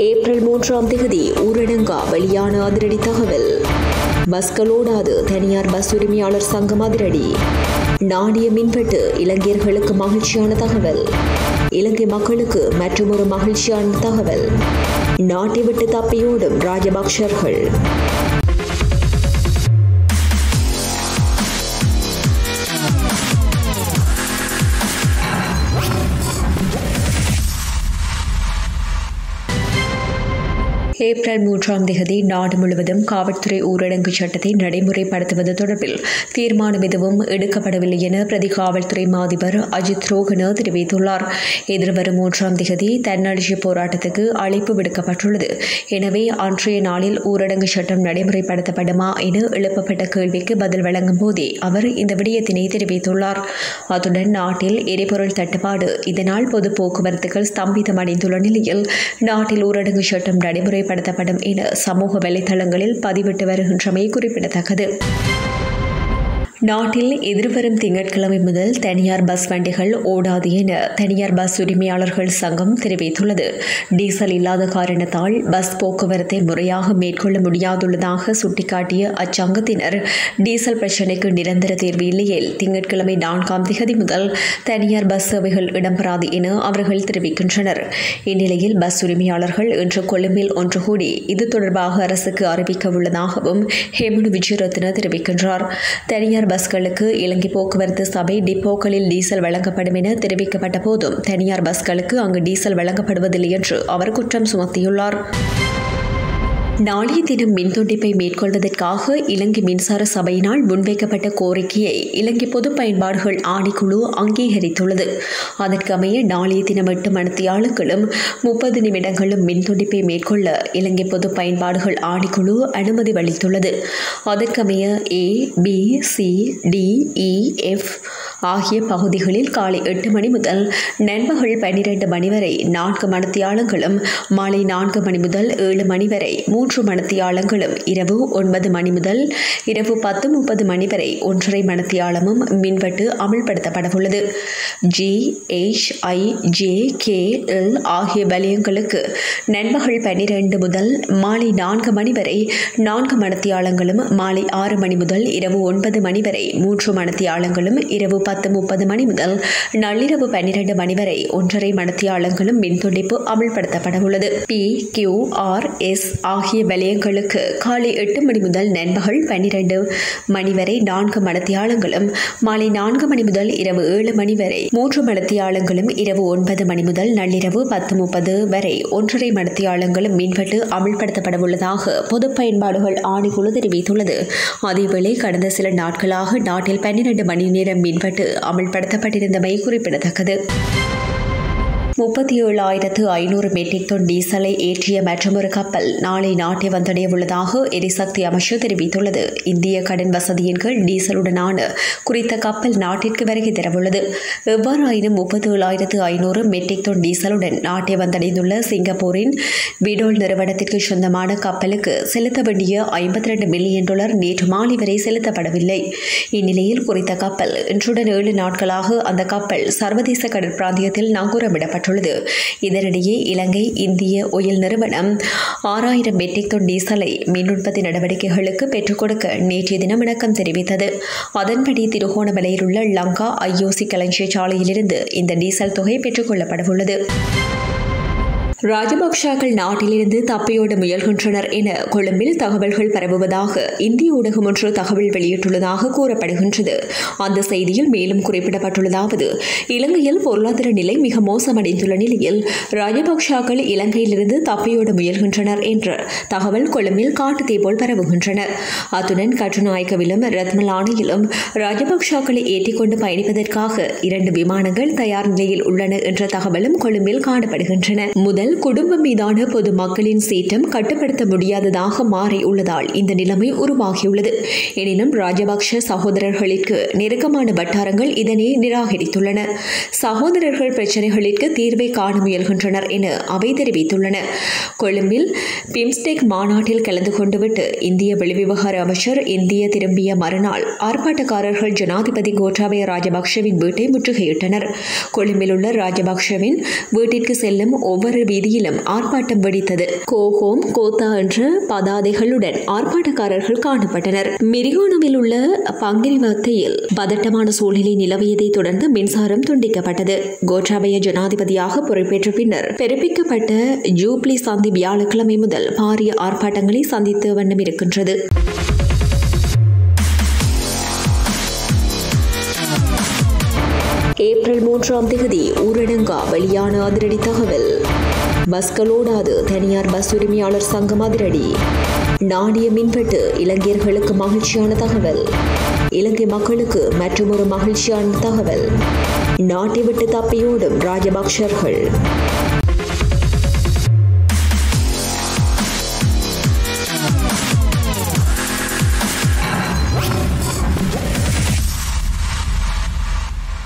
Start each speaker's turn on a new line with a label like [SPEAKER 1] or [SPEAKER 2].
[SPEAKER 1] April மூன்றாம் தேதி ஊரடங்கா வெளியான அதிரடி தகவல் பஸ்களோடாது தனியார் பஸ் உரிமையாளர் சங்கம் அதிரடி நாணய மின்வெட்டு இலங்கையர்களுக்கு மகிழ்ச்சியான தகவல் இலங்கை மக்களுக்கு மற்றொரு மகிழ்ச்சியான தகவல் நாட்டை விட்டு தப்பியோடும் ராஜபக்ஷர்கள் ஏப்ரல் மூன்றாம் தேதி நாடு முழுவதும் காவல்துறை ஊரடங்கு சட்டத்தை நடைமுறைப்படுத்துவது தொடர்பில் தீர்மானம் எதுவும் எடுக்கப்படவில்லை என பிரதி காவல்துறை மாதிபர் அஜித் ரோகன தெரிவித்துள்ளார் எதிர்வரும் மூன்றாம் தேதி தன்னெழுச்சி போராட்டத்துக்கு அழைப்பு விடுக்கப்பட்டுள்ளது எனவே அன்றைய நாளில் ஊரடங்கு சட்டம் நடைமுறைப்படுத்தப்படுமா என எழுப்பப்பட்ட கேள்விக்கு பதில் வழங்கும் போதே அவர் இந்த விடயத்தினை தெரிவித்துள்ளார் அத்துடன் நாட்டில் எரிபொருள் தட்டுப்பாடு இதனால் பொது போக்குவரத்துகள் ஸ்தம்பிதமடைந்துள்ள நிலையில் நாட்டில் ஊரடங்கு சட்டம் நடைமுறை செயல்படுத்தப்படும் என சமூக வலைதளங்களில் பதிவிட்டு வருகின்றமை குறிப்பிடத்தக்கது நாட்டில் எதிர்வரும் திங்கட்கிழமை முதல் தனியார் பஸ் வண்டிகள் ஓடாது என தனியார் பஸ் உரிமையாளர்கள் சங்கம் தெரிவித்துள்ளது டீசல் இல்லாத காரணத்தால் பஸ் போக்குவரத்தை முறையாக மேற்கொள்ள முடியாதுள்ளதாக சுட்டிக்காட்டிய அச்சங்கத்தினர் டீசல் பிரச்சினைக்கு நிரந்தர தீர்வு இல்லையில் திங்கட்கிழமை நான்காம் திகதி முதல் தனியார் பஸ் சேவைகள் இடம்பெறாது என அவர்கள் தெரிவிக்கின்றனர் இந்நிலையில் பஸ் உரிமையாளர்கள் இன்று கொழும்பில் ஒன்று கூடி இது தொடர்பாக அரசுக்கு அறிவிக்க உள்ளதாகவும் ஹேமனு விஜயரத்ன தெரிவிக்கின்றார் தனியார் பஸ்களுக்கு இலங்கை போக்குவரத்து சபை டிப்போக்களில் டீசல் வழங்கப்படும் என தெரிவிக்கப்பட்ட போதும் தனியார் பஸ்களுக்கு அங்கு டீசல் வழங்கப்படுவதில்லை என்று அவர் குற்றம் சுமத்தியுள்ளார் நாளைய தினம் மின் துண்டிப்பை மேற்கொள்வதற்காக இலங்கை மின்சார சபையினால் முன்வைக்கப்பட்ட கோரிக்கையை இலங்கை பொது பயன்பாடுகள் ஆணைக்குழு அங்கீகரித்துள்ளது அதற்கமைய நாளைய தினம் எட்டு மணித்தியாளர்களும் முப்பது நிமிடங்களும் மின் துண்டிப்பை மேற்கொள்ள இலங்கை பொது பயன்பாடுகள் ஆணைக்குழு அனுமதி அளித்துள்ளது அதற்கமைய A B C D E F ஆகிய பகுதிகளில் காலை எட்டு மணி முதல் நண்பகல் பன்னிரண்டு மணி வரை நான்கு மணித்தியாளங்களும் மாலை நான்கு மணி முதல் ஏழு மணி வரை மூன்று மணித்தியாலங்களும் இரவு ஒன்பது மணி முதல் இரவு பத்து முப்பது மணி வரை ஒன்றரை மணித்தியாலமும் மின்வெட்டு அமல்படுத்தப்படவுள்ளது G H I J K L ஆகிய வலயங்களுக்கு நண்பகல் பன்னிரண்டு முதல் மாலை நான்கு மணி வரை நான்கு மணித்தியாலங்களும் மாலை ஆறு மணி முதல் இரவு ஒன்பது மணி வரை மூன்று மணித்தியாலங்களும் இரவு பத்து முப்பது மணி முதல் நள்ளிரவு பன்னிரண்டு மணி வரை ஒன்றரை மணித்தியாலங்களும் மின் துண்டிப்பு அமல்படுத்தப்படவுள்ளது பி கியூ ஆர் எஸ் ஆகிய வலயங்களுக்கு காலை எட்டு மணி முதல் நண்பகல் பன்னிரண்டு மணி வரை நான்கு மணித்தியாலங்களும் மாலை நான்கு மணி முதல் இரவு ஏழு மணி வரை மூன்று மணித்தியாலங்களும் இரவு ஒன்பது மணி முதல் நள்ளிரவு பத்து முப்பது வரை ஒன்றரை மணித்தியாலங்களும் மின்வெட்டு அமல்படுத்தப்படவுள்ளதாக பொது பயன்பாடுகள் ஆணைக்குழு தெரிவித்துள்ளது அதேவேளை கடந்த சில நாட்களாக நாட்டில் பன்னிரண்டு மணி நேரம் மின்வெட்டு அமல்படுத்தப்பட்டிருந்தமை குறிப்பிடத்தக்கது முப்பத்தி ஏழாயிரத்து ஐநூறு மெட்ரிக் டன் டீசலை ஏற்றிய மற்றொரு கப்பல் நாளை நாட்டை வந்தடைய உள்ளதாக எரிசக்தி அமைச்சர் தெரிவித்துள்ளது இந்திய கடன் வசதியின் கீழ் டீசலுடனான குறித்த கப்பல் நாட்டிற்கு வருகை தரவுள்ளது எவ்வாறாயினும் முப்பத்தி ஏழாயிரத்து ஐநூறு மெட்ரிக் டன் டீசலுடன் நாட்டை வந்தடைந்துள்ள சிங்கப்பூரின் விடோல் நிறுவனத்திற்கு சொந்தமான கப்பலுக்கு செலுத்த வேண்டிய ஐம்பத்தி ரெண்டு மில்லியன் டாலர் நேற்று மாலை வரை செலுத்தப்படவில்லை இந்நிலையில் குறித்த கப்பல் இன்றுடன் ஏழு நாட்களாக அந்த கப்பல் சர்வதேச கடற்பிராந்தியத்தில் நங்கூரமிடப்பட்டது செய்யப்பட்டுள்ளது இதனிடையே இலங்கை இந்திய ஒயில் நிறுவனம் ஆறாயிரம் மெட்ரிக் டன் டீசலை மின் உற்பத்தி நடவடிக்கைகளுக்கு பெற்றுக் கொடுக்க நேற்றைய தினம் இணக்கம் தெரிவித்தது அதன்படி திருகோணமலையில் உள்ள லங்கா ஐஓசி களஞ்சிய சாலையிலிருந்து இந்த டீசல் தொகை பெற்றுக் கொள்ளப்படவுள்ளது ராஜபக்ஷாக்கள் நாட்டிலிருந்து தப்பியோட முயல்கின்றனர் என கொழும்பில் தகவல்கள் பரவுவதாக இந்திய ஊடகம் ஒன்று தகவல் வெளியிட்டுள்ளதாக கூறப்படுகின்றது அந்த செய்தியில் மேலும் குறிப்பிடப்பட்டுள்ளதாவது இலங்கையில் பொருளாதார நிலை மிக மோசமடைந்துள்ள நிலையில் ராஜபக்ஷாக்கள் இலங்கையிலிருந்து தப்பியோட முயல்கின்றனர் என்ற தகவல் கொழும்பில் காட்டுத்தீ போல் பரவுகின்றன அத்துடன் கட்டுநாயக்கவிலும் ரத்மலானையிலும் ராஜபக்ஷாக்களை ஏற்றிக்கொண்டு பயணிப்பதற்காக இரண்டு விமானங்கள் தயார் நிலையில் உள்ளன என்ற தகவலும் கொழும்பில் காணப்படுகின்றன முதல் குடும்பம் மீதான பொதுமக்களின் சீற்றம் கட்டுப்படுத்த முடியாததாக மாறியுள்ளதால் இந்த நிலைமை உருவாகியுள்ளது எனினும் ராஜபக்ஷ சகோதரர்களுக்கு நெருக்கமான வட்டாரங்கள் இதனை நிராகரித்துள்ளன சகோதரர்கள் பிரச்சினைகளுக்கு தீர்வை காண முயல்கின்றனர் என அவை தெரிவித்துள்ளன கொழும்பில் பிம்ஸ்டெக் மாநாட்டில் கலந்து கொண்டுவிட்டு இந்திய வெளிவிவகார அமைச்சர் இந்திய திரும்பிய மறுநாள் ஆர்ப்பாட்டக்காரர்கள் ஜனாதிபதி கோட்டாபய ராஜபக்ஷவின் வீட்டை முற்றுகையிட்டனர் கொழும்பில் உள்ள ராஜபக்ஷவின் வீட்டிற்கு செல்லும் ஒவ்வொரு வீதி வீதியிலும் ஆர்ப்பாட்டம் வெடித்தது கோஹோம் கோத்தா என்ற பதாதைகளுடன் ஆர்ப்பாட்டக்காரர்கள் காணப்பட்டனர் மிரிகோனவில் உள்ள பங்கிரிவத்தையில் பதட்டமான சூழ்நிலை நிலவியதை தொடர்ந்து மின்சாரம் துண்டிக்கப்பட்டது கோட்டாபய ஜனாதிபதியாக பொறுப்பேற்ற பின்னர் பிறப்பிக்கப்பட்ட ஜூப்ளி சந்தி வியாழக்கிழமை முதல் பாரிய ஆர்ப்பாட்டங்களை சந்தித்த வண்ணம் இருக்கின்றது ஏப்ரல் மூன்றாம் தேதி ஊரடங்கா வெளியான அதிரடி தகவல் பஸ்கள் ஓடாது தனியார் பஸ் உரிமையாளர் சங்கம் அதிரடி நாணய மின்வெட்டு இலங்கையர்களுக்கு மகிழ்ச்சியான தகவல் இலங்கை மக்களுக்கு மற்றொரு மகிழ்ச்சியான தகவல் நாட்டை விட்டு தப்பியோடும் ராஜபக்ஷர்கள்